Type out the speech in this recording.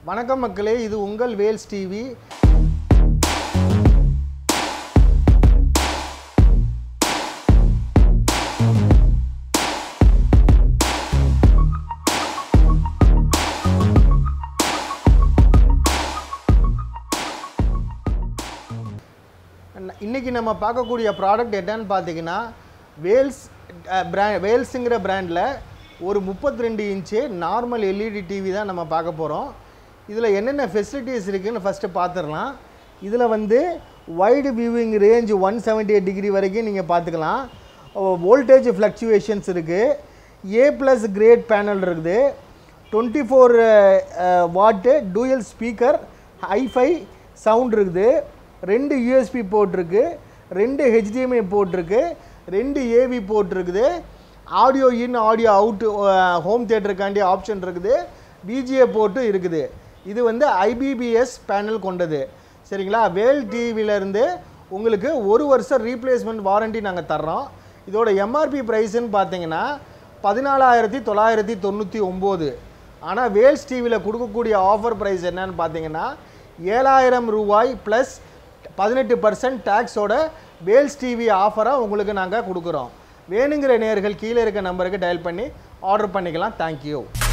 வணக்கம் மக்களே இது உங்கள் வேல்ஸ் டிவி இன்னைக்கு நம்ம பார்க்கக்கூடிய ப்ராடக்ட் என்னன்னு பார்த்தீங்கன்னா வேல்ஸ் பிரா வேல்ஸுங்கிற பிராண்டில் ஒரு 32 ரெண்டு இன்ச்சு நார்மல் எல்இடி டிவி தான் நம்ம பார்க்க போகிறோம் இதில் என்னென்ன ஃபெசிலிட்டிஸ் இருக்குன்னு ஃபஸ்ட்டு பார்த்துடலாம் இதில் வந்து wide viewing range one seventy eight degree வரைக்கும் நீங்கள் பார்த்துக்கலாம் வோல்டேஜ் ஃப்ளக்சுவேஷன்ஸ் இருக்குது ஏ ப்ளஸ் கிரேட் பேனல் இருக்குது twenty four watt dual speaker hi-fi sound இருக்குது ரெண்டு யூஎஸ்பி போர்ட் இருக்கு ரெண்டு ஹெச்டிஎம்ஐ போர்ட் இருக்கு ரெண்டு ஏவி போர்ட் இருக்குது audio in audio out home தியேட்டருக்காண்டி ஆப்ஷன் இருக்குது பிஜிஏ போர்ட்டும் இருக்குது இது வந்து ஐபிபிஎஸ் பேனல் கொண்டது சரிங்களா வேல் டிவிலேருந்து உங்களுக்கு ஒரு வருஷம் ரீப்ளேஸ்மெண்ட் வாரண்டி நாங்கள் தர்றோம் இதோட எம்ஆர்பி ப்ரைஸ்ன்னு பார்த்தீங்கன்னா பதினாலாயிரத்தி தொள்ளாயிரத்தி தொண்ணூற்றி ஒம்பது ஆனால் வேல்ஸ் டிவியில் கொடுக்கக்கூடிய ஆஃபர் ப்ரைஸ் என்னன்னு பார்த்தீங்கன்னா ஏழாயிரம் ரூபாய் ப்ளஸ் பதினெட்டு பர்சன்ட் டேக்ஸோட வேல்ஸ் டிவி ஆஃபராக உங்களுக்கு நாங்கள் கொடுக்குறோம் வேணுங்கிற நேர்கள் கீழே இருக்க நம்பருக்கு டயல் பண்ணி ஆர்டர் பண்ணிக்கலாம் தேங்க்யூ